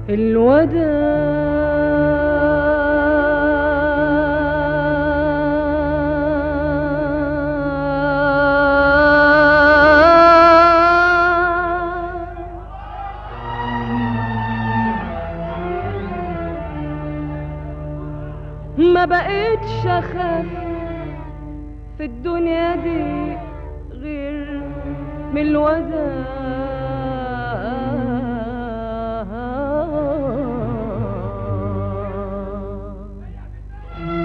الوداع ما بقيتش اخاف في الدنيا دي غير من الوداع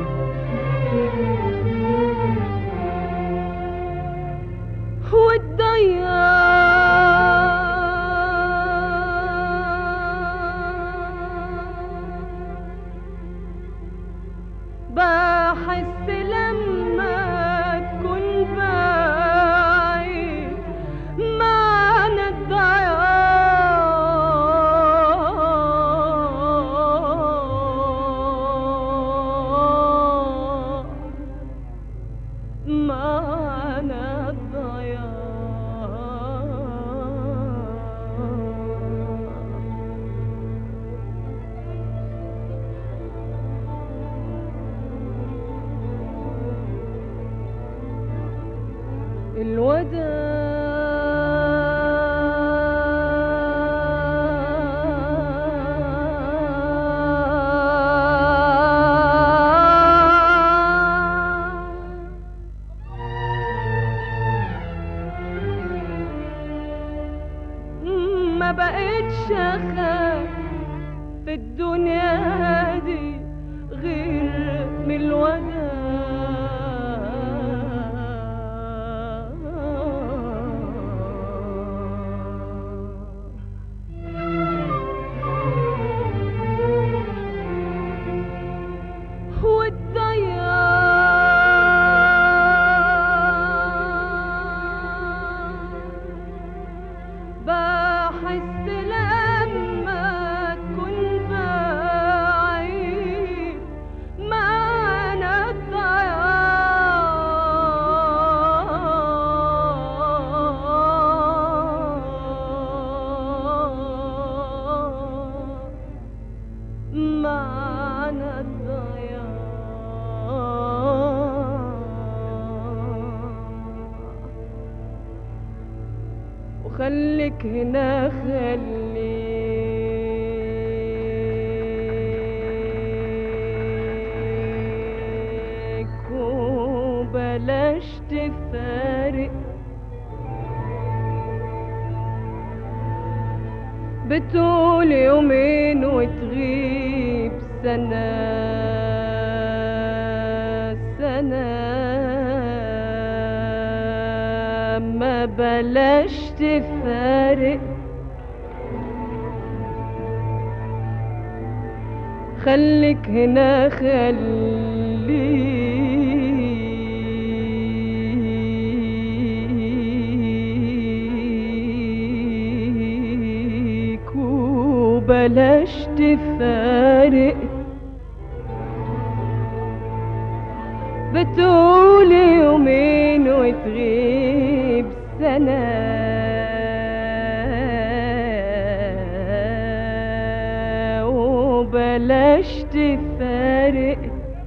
والضياع بحس لما تكون بعيد معنى الضياع معنى الضياع الوداع ما بقتش اخاف في الدنيا دي غير من الوداع والضياع بحس لما تكون بعيد معنى الضياع معنى الضياع وخليك هنا خليك وبلاش تفارق بتقول يومين وتغيب سنة سنة ما بلاش تفارق خليك هنا خليك وبلاش تفارق بتقول يومين وتغيب سنة وبلاش تفارق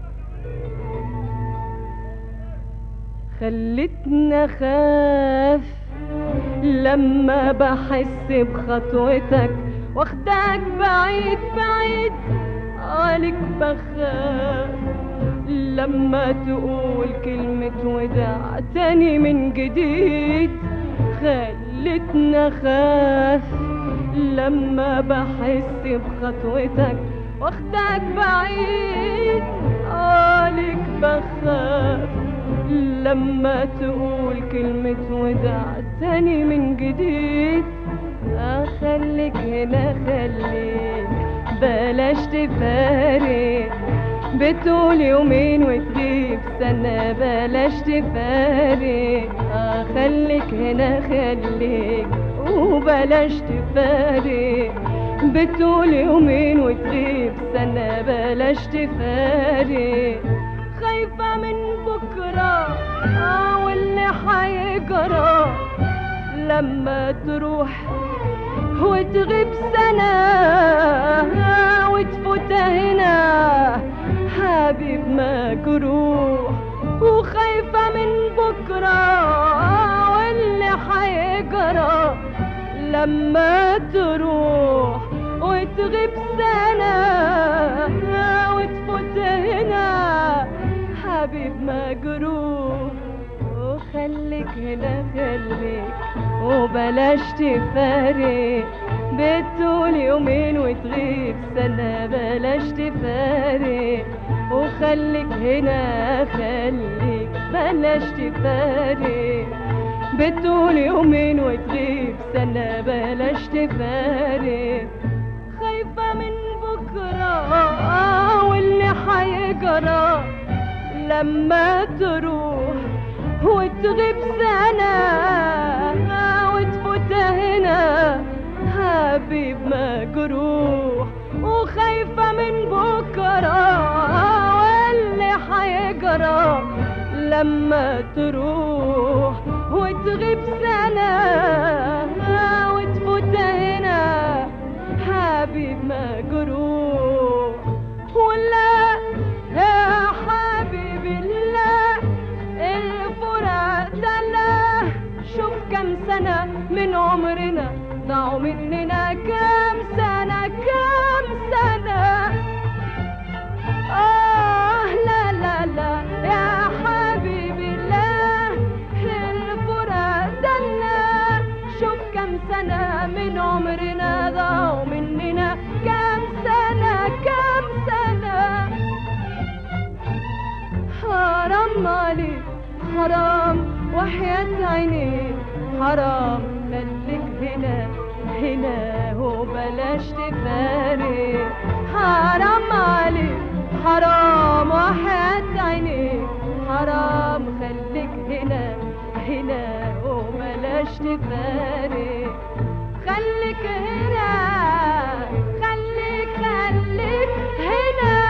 خلتنا خاف لما بحس بخطوتك واخدك بعيد بعيد عليك بخاف لما تقول كلمة وداع تاني من جديد خلتنا خاف لما بحس بخطوتك واخدك بعيد عليك بخاف لما تقول كلمة وداع تاني من جديد اخليك هنا خليك بلاش تفارق بتقول يومين وتغيب سنة بلاش تفارق اخليك هنا خليك وبلاش تفارق بتقول يومين وتغيب سنة بلاش تفارق خايفة من بكرة اه واللي حيجرى لما تروح وتغيب سنة وتفوت هنا حبيب مجروح وخايفة من بكرة واللي حيجرى لما تروح وتغيب سنة وتفوت هنا حبيب مجروح وخليك هنا خليك وبلاش تفارق بتقول يومين وتغيب سنة بلاش تفارق وخليك هنا خليك بلاش تفارق بتقول يومين وتغيب سنة بلاش تفارق خايفة من بكرة واللي حيجرى لما تروح وتغيب سنة وتفوت هنا حبيب مجروح وخايفة من بكرة واللي حيجرى لما تروح وتغيب سنة وتفوت هنا حبيب مجروح ولا يا حبيبي لا الفراق ده لا شوف كم سنة من عمرنا ضاعوا مننا كم سنة كم سنة آه لا لا لا يا حبيبي لا الفراق ده لا شوف كم سنة من عمرنا ضاعوا مننا كم سنة كم سنة حرام عليك حرام وحياة عينيك حرام خليك هنا هنا وبلاش تفارق حرام عليك حرام وحياة عينيك حرام خليك هنا هنا وبلاش تفارق خليك هنا خليك خليك هنا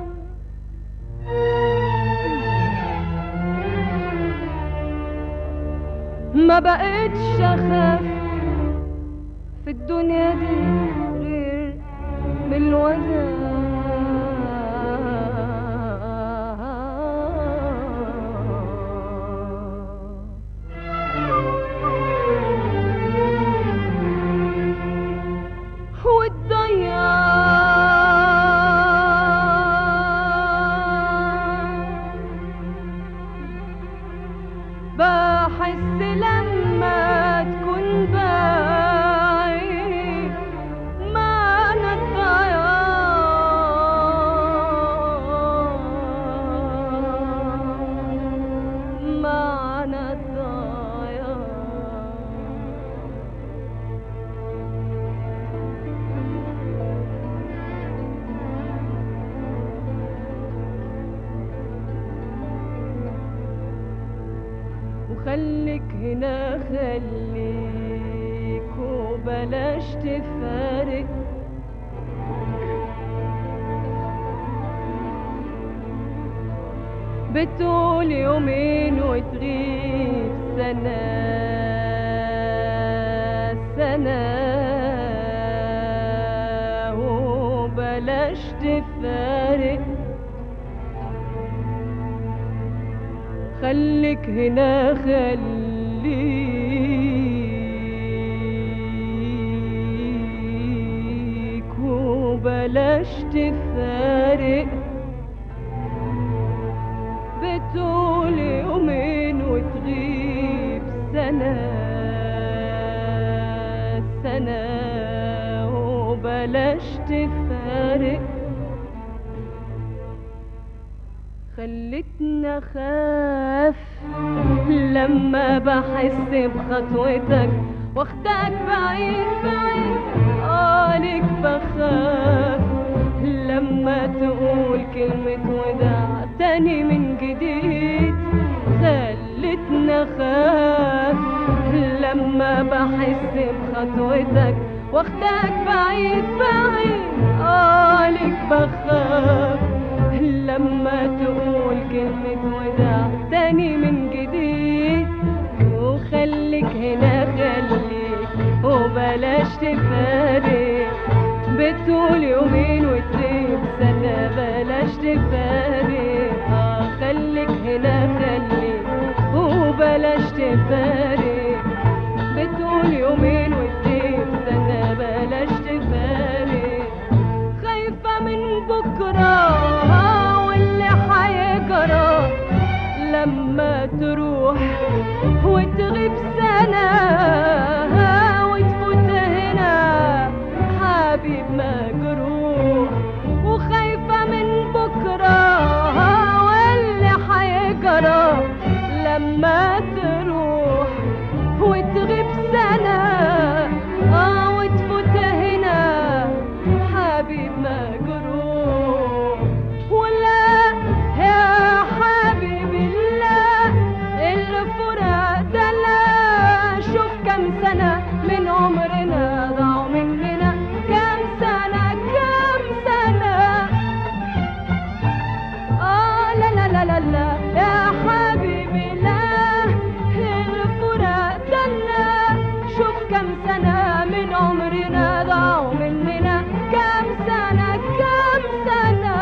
الوداع ما بقتش اخاف في الدنيا دي غير من الوداع والضياع بحس لما تكون بعيد معنى الضياع معنى الضياع وخليك هنا خليك وبلاش تفارق بتقول يومين وتغيب سنة سنة وبلاش تفارق خليك هنا خليك وبلاش تفارق بتقول يومين وتغيب سنة سنة وبلاش تفارق خلتنا خاف لما بحس بخطوتك واخدك بعيد بعيد قالك بخاف لما تقول كلمة وداع تاني من جديد خلتنا خاف لما بحس بخطوتك واخدك بعيد بعيد قالك بخاف لما تقول كلمة وداع تاني من جديد وخليك هنا خليك وبلاش تفارق بتقول يومين وتغيب سنة بلاش تفارق آه خليك هنا خليك وبلاش تفارق بتقول يومين وتغيب سنة بلاش تفارق خايفة من بكرة واللي حيجرى لما تروح وتغيب سنة وتفوت هنا حبيب مجروح وخايفة من بكرة واللي حيجرى لما تروح وتغيب سنة اه وتفوت هنا حبيب مجروح ولا يا حبيبي لا الفراق ده لا شوف كم سنة من عمرنا ضاعوا مننا كم سنة كم سنة آه لا لا لا لا لا يا حبيبي لا الفراق ده لا شوف كم سنة من عمرنا ضاعوا مننا كم سنة كم سنة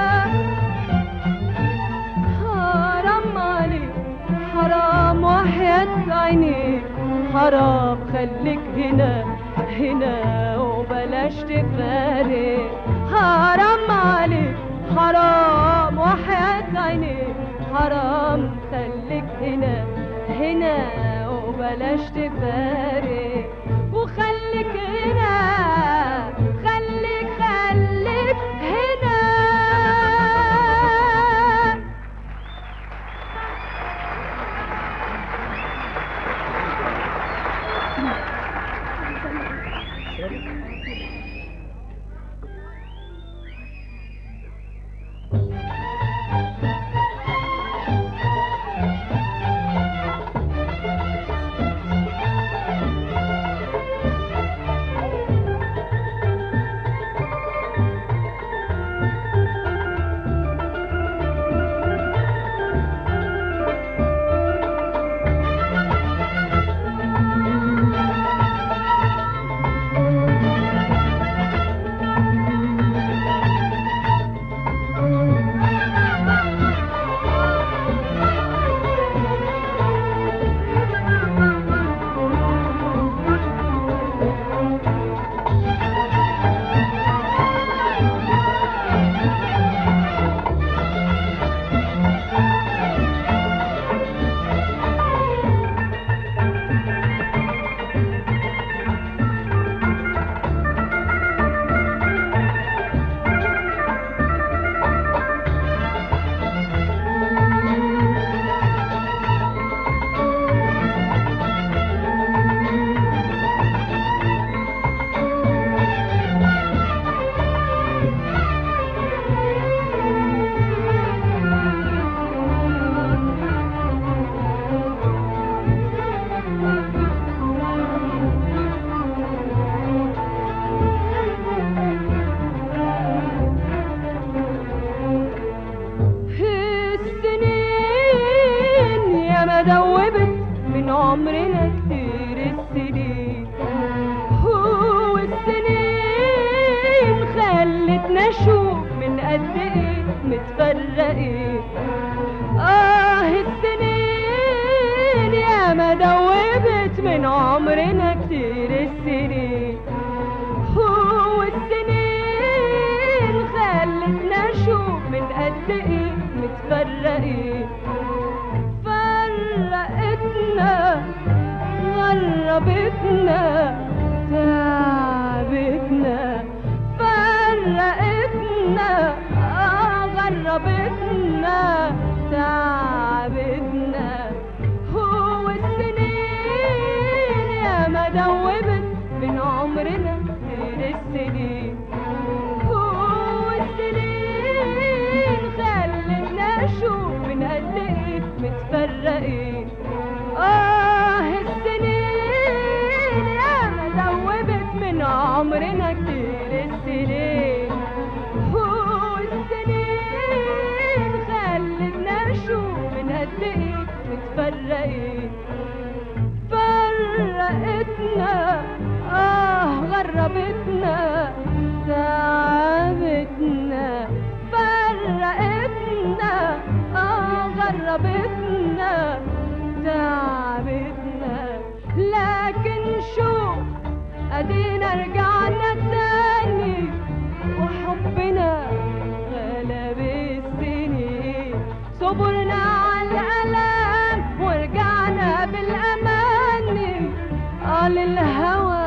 حرام عليك حرام وحياة عينيك حرام خليك هنا هنا وبلاش تفارق حرام عليك حرام وحياة عينيك حرام خليك هنا هنا وبلاش تفارق وخليك هنا خليك خليك هنا عمرنا كتير السنين هو السنين خلتنا نشوف من قد ايه متفرقين اه السنين يا ما دوبت من عمرنا كتير السنين هو السنين خلتنا نشوف من قد ايه متفرقين فرقتنا غربتنا تعبتنا فرقتنا آه غربتنا تعبتنا هو السنين يا ما دوبت من عمرنا غير السنين هو السنين خلتنا نشوف من قد ايه متفرقين اه السنين يا ما دوبت من عمرنا كتير السنين هو السنين خلتنا نشوف من قد ايه متفرقين فرقتنا اه غربتنا تعبتنا فرقتنا اه غربتنا تعبتنا لكن شوف ادينا رجعنا تاني وحبنا غلب السنين صبرنا على الالام ورجعنا بالاماني قال الهوى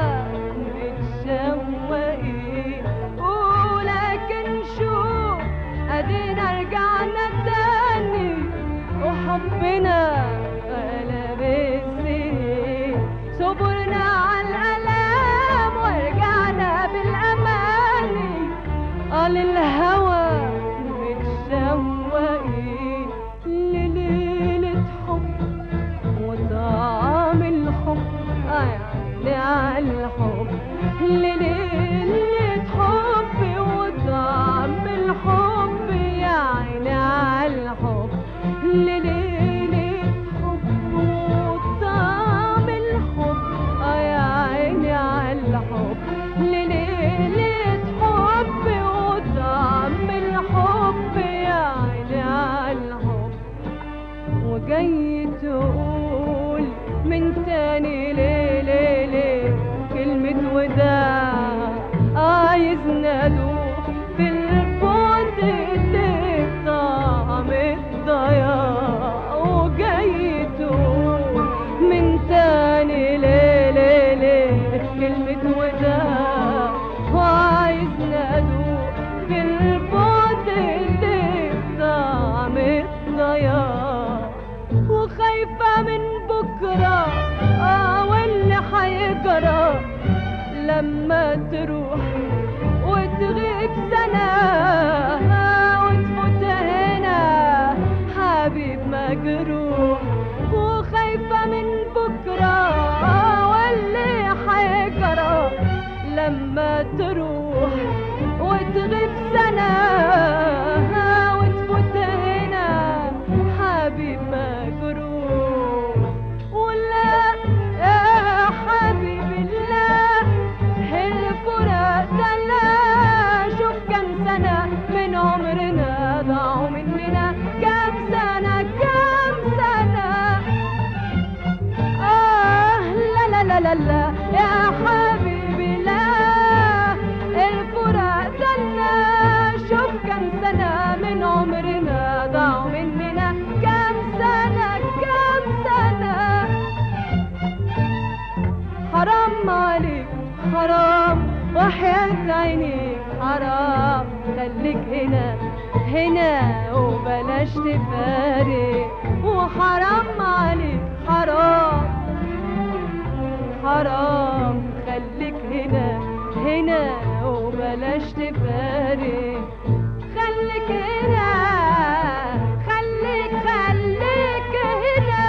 متشوقين ولكن شوف ادينا رجعنا تاني وحبنا غلب السنين صبرنا على الالام ورجعنا بالاماني قال الهوى متشوقين لليلة حب وطعم الحب يعني على الحب لليلة حب وطعم الحب يعني على الحب لليلة حب وطعم الحب آه يا عيني على الحب لليلة حب وطعم الحب يا عيني على الحب وجاي تقول من تاني ليه ليه ليه كلمة وداع عايز ندوق في البعد اللي طعم الضياع وجاي تقول من تاني ليه ليه ليه كلمة وداع وعايز ندوق في البعد اللي طعم الضياع وخايفة من بكرة اه واللي هيجرى لما تروح وتغيب سنة وتفوت هنا حبيب مجروح وخايفة من بكرة آه واللي هيجرى لما تروح وتغيب سنة وتفوت هنا حبيب مجروح ولا يا حبيبي لا الفراق ده لا شوف كم سنة من عمرنا ضاعوا مننا كم سنة كم سنة آه لا لا لا لا لا يا حبيبي لا الفراق ده لا شوف كم سنة من عمرنا ضاعوا مننا كم سنة كم سنة حرام عليك حرام وحياة عينيك حرام خليك هنا هنا وبلاش تفارق وحرام عليك حرام حرام خليك هنا هنا وبلاش تفارق خليك هنا خليك خليك هنا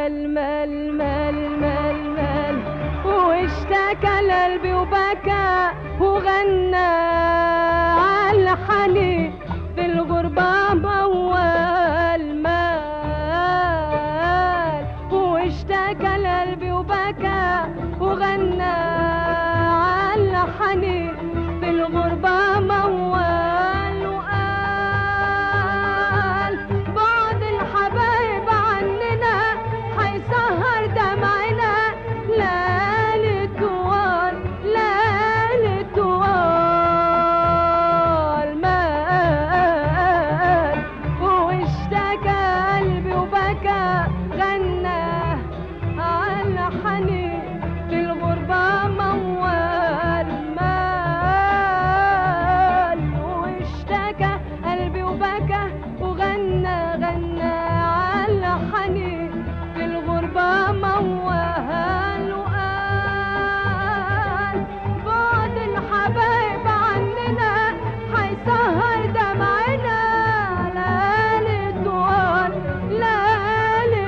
مال مال مال مال مال واشتكى لقلبي وبكى وغنى على الحنين في الغربة موال مال واشتكى لقلبي وبكى وغنى على الحنين في الغربة موال وقال بعد الحبايب عننا حيسهر دمعنا ليالي طوال ليالي طوال مال واشتكى قلبي وبكى غنى على حنين في الغربة موال مال واشتكى قلبي وبكى وغنى غنى على حنين في الغربة موال وقال بعد الحبايب عننا حيسهر دمعنا ليالي طوال ليالي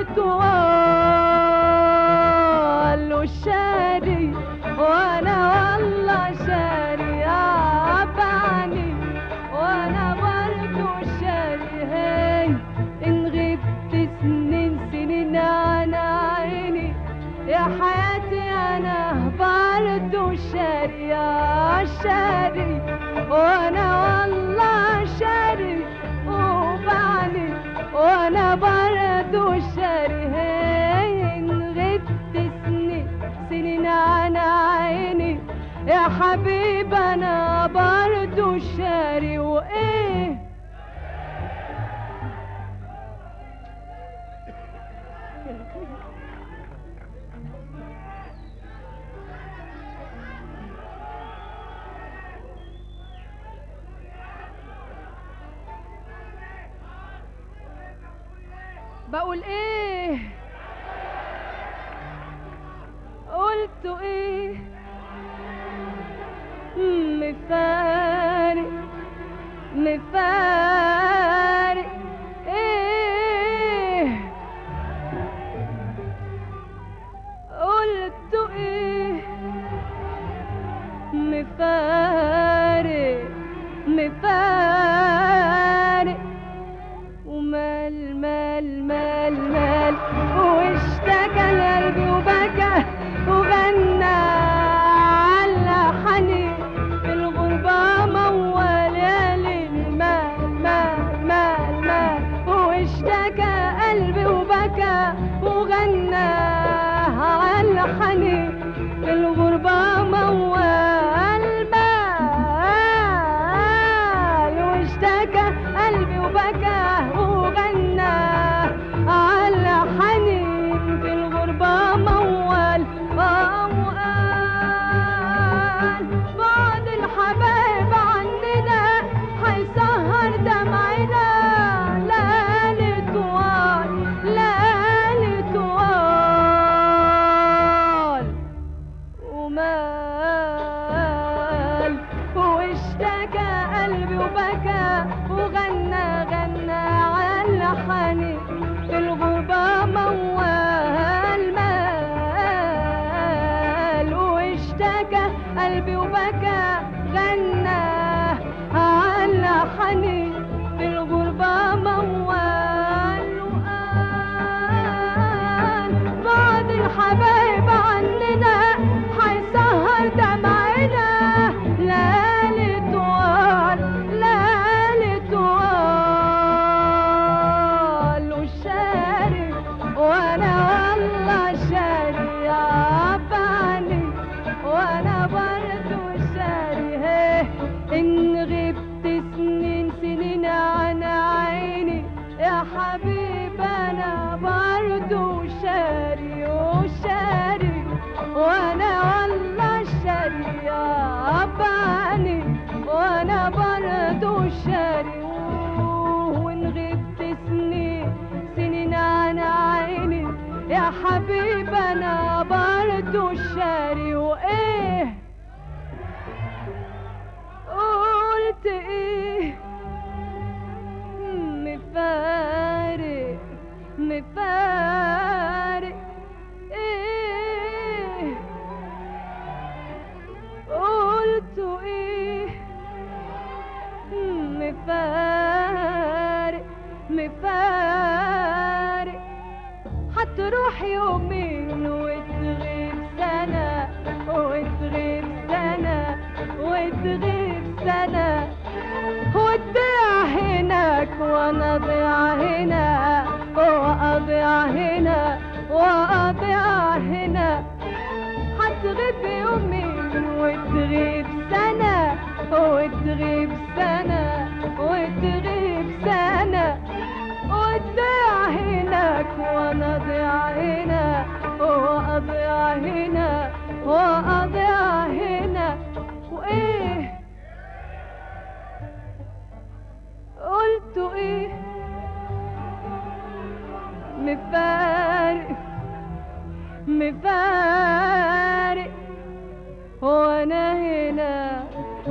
طوال وشاري وانا والله شاري عباني وانا برضو شاري هاي ان غبت سنين سنين عن عيني يا حياتي انا برضو شاري يا شاري وانا والله شاري وبعني وانا برضو شاري هاي ان غبت سنين سنين عن عيني يا حبيب انا برضو شاري وايه بقول ايه قلت ايه مفارق مفارق ايه قلت ايه مفارق مفارق ومال مال مال مال واشتكى قلبي وبكى وغنى على حنين في الغربة موال يا ليل مال مال مال مال واشتكى قلبي وبكى وغنى على حنين في الغربة موال مال واشتكى قلبي وبكى وغنى على حنين في الغربة موال موال بعد الحبايب عننا حيسهر دمعنا ليالي طوال ليالي طوال ومال واشتكى قلبي وبكى وغنى غنى على حنين في الغربة موال مال واشتكى قلبي وبكى غنى على حنين في الغربة موال وقال بعد الحبايب عننا حيسهر دمعنا ليالي طوال ليالي طوال وشاري وانا والله شاري يا باني وانا برضو شاري هيه ان غبت سنين سنين عن عيني يا حبيب انا برضو شاري وشاري وانا والله شاري يا باني وانا برضو شاري وان غبت سنين سنين عن عيني يا حبيب انا برضو شاري وايه قلت ايه مفارق مفارق مفارق مفارق هتروح يومين وتغيب سنة وتغيب سنة وتغيب سنة وتضيع هناك وانا اضيع هنا واضيع هنا واضيع هنا هتغيب يومين وتغيب سنة وتغيب سنة وتغيب سنة وتضيع هناك وانا اضيع هنا واضيع هنا واضيع هنا وايه قلتوا ايه مفارق مفارق وانا هنا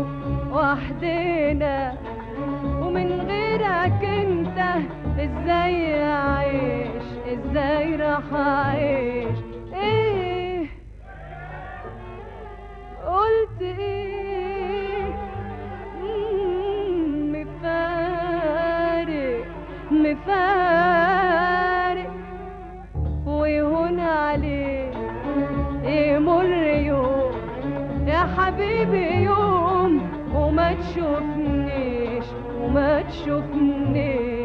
وحدنا ومن غيرك انت ازاي اعيش ازاي راح اعيش ايه قلت ايه مم، مفارق مفارق ويهون عليك يمر يوم يا حبيبي يوم وما تشوفنيش وما تشوفنيش